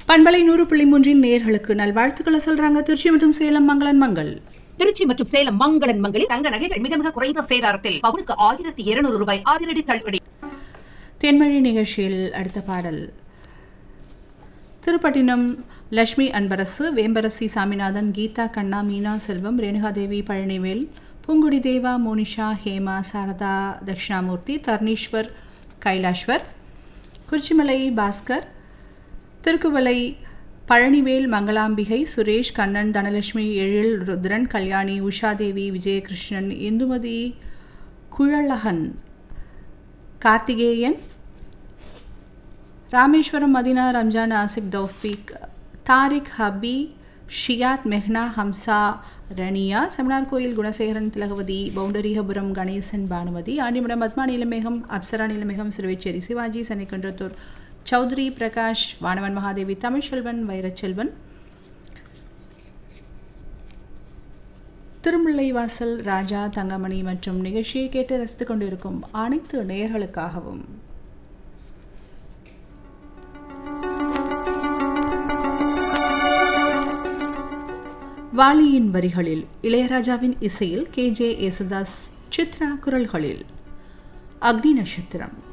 பண்பலை நூறு புள்ளி மூன்றின் நேர்களுக்கு நல்வாழ்த்துக்களை சொல்றாங்க திருச்சி மற்றும் சேலம் மங்களன் மங்கள் திருச்சி மற்றும் சேலம் மங்களன் மங்களில் தங்க நகைகள் மிக மிக குறைந்த சேதாரத்தில் பவுனுக்கு ஆயிரத்தி இருநூறு ரூபாய் அதிரடி தள்ளுபடி தென்மொழி நிகழ்ச்சியில் அடுத்த பாடல் திருப்பட்டினம் லட்சுமி அன்பரசு வேம்பரசி சாமிநாதன் கீதா கண்ணா மீனா செல்வம் ரேணுகாதேவி பழனிவேல் பூங்குடி தேவா மோனிஷா ஹேமா சாரதா தட்சிணாமூர்த்தி தர்ணீஸ்வர் கைலாஷ்வர் குறிச்சிமலை பாஸ்கர் திருக்குவளை பழனிவேல் மங்களாம்பிகை சுரேஷ் கண்ணன் தனலட்சுமி எழில் ருத்ரன் கல்யாணி உஷாதேவி விஜயகிருஷ்ணன் இந்துமதி குழலகன் கார்த்திகேயன் ராமேஸ்வரம் மதினா ரம்ஜான் ஆசிக் தௌஃபீக் தாரிக் ஹபி ஷியாத் மெஹ்னா ஹம்சா ரணியா செமினார் கோயில் குணசேகரன் திலகவதி பவுண்டரிகபுரம் கணேசன் பானுமதி ஆண்டிமடம் பத்மா நீலமேகம் அப்சரா நீலமேகம் சிறுவைச்சேரி சிவாஜி சனிக்கன்றத்தூர் சௌத்ரி பிரகாஷ் வானவன் மகாதேவி தமிழ்ச்செல்வன் வைரச்செல்வன் திருமுல்லைவாசல் ராஜா தங்கமணி மற்றும் நிகழ்ச்சியை கேட்டு ரசித்துக் கொண்டிருக்கும் அனைத்து நேயர்களுக்காகவும் வாலியின் வரிகளில் இளையராஜாவின் இசையில் கே ஜே யேசுதாஸ் சித்ரா குரல்களில் அக்னி நட்சத்திரம்